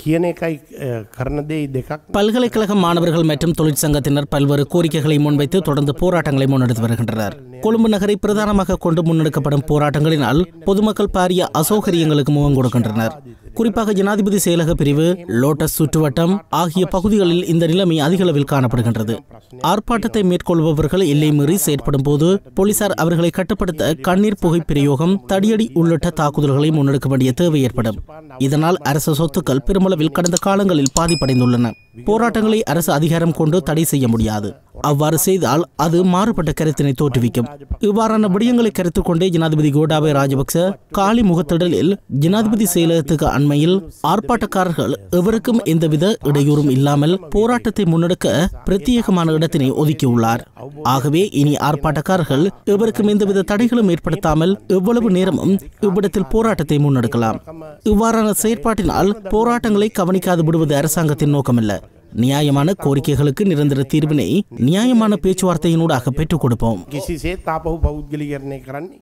කියන එකයි අ, කරන දෙයි දෙකක් பல்கலைக்கழக மாணவர்கள் மற்றும் தொழிற்சங்கத்தினர் பல்வேறு கோரிக்கைகளை முன்வைத்து தொடர்ந்து போராட்டங்களை முன்னெடுத்து வருகின்றனர் கொழும்பு நகரை பிரதானமாக கொண்டு முன்னெடுக்கப்படும் போராட்டங்களினால் பொதுமக்கள் பாரிய அசௌகரியங்களுக்கு முகம் கொடுக்கின்றனர் குறிப்பாக ஜனாதிபதி செயலக பிரிவு லோட்டஸ் சுற்றுவட்டம் ஆகிய பகுதிகளில் இந்த நிலைமை அதிக அளவில் காணப்படுகின்றது ஆர்ப்பாட்டத்தை மேற்கொள்பவர்கள் எல்லை மீறி செயற்படும் போது போலீசார் அவர்களை கட்டுப்படுத்த கண்ணீர் புகை பிரயோகம் தடியடி உள்ளிட்ட தாக்குதல்களை முன்னெடுக்க வேண்டிய தேவை ஏற்படும் இதனால் அரசு சொத்துக்கள் பெருமளவில் கடந்த காலங்களில் பாதிப்படைந்துள்ளன போராட்டங்களை அரசு அதிகாரம் கொண்டு தடை செய்ய முடியாது அவ்வாறு செய்தால் அது மாறுபட்ட கருத்தினை தோற்றுவிக்கும் இவ்வாறான விடயங்களை கருத்தில் கொண்டே ஜனாதிபதி கோட்டாபய ராஜபக்ச காலி முகத்திடலில் ஜனாதிபதி செயலகத்துக்கு அண்மையில் ஆர்ப்பாட்டக்காரர்கள் எவருக்கும் எந்தவித இடையூறும் இல்லாமல் போராட்டத்தை முன்னெடுக்க பிரத்யேகமான இடத்தினை ஒதுக்கியுள்ளார் ஆகவே இனி ஆர்ப்பாட்டக்காரர்கள் எவருக்கும் எந்தவித தடைகளும் ஏற்படுத்தாமல் எவ்வளவு நேரமும் இவ்விடத்தில் போராட்டத்தை முன்னெடுக்கலாம் இவ்வாறான செயற்பாட்டினால் போராட்டங்களை கவனிக்காது விடுவது அரசாங்கத்தின் நோக்கமல்ல நியாயமான கோரிக்கைகளுக்கு நிரந்தர தீர்வினை நியாயமான பேச்சுவார்த்தையினூடாக பெற்றுக் கொடுப்போம் කිසිසේ තාපහු පෞද්ගලිකරණය කරන්නේ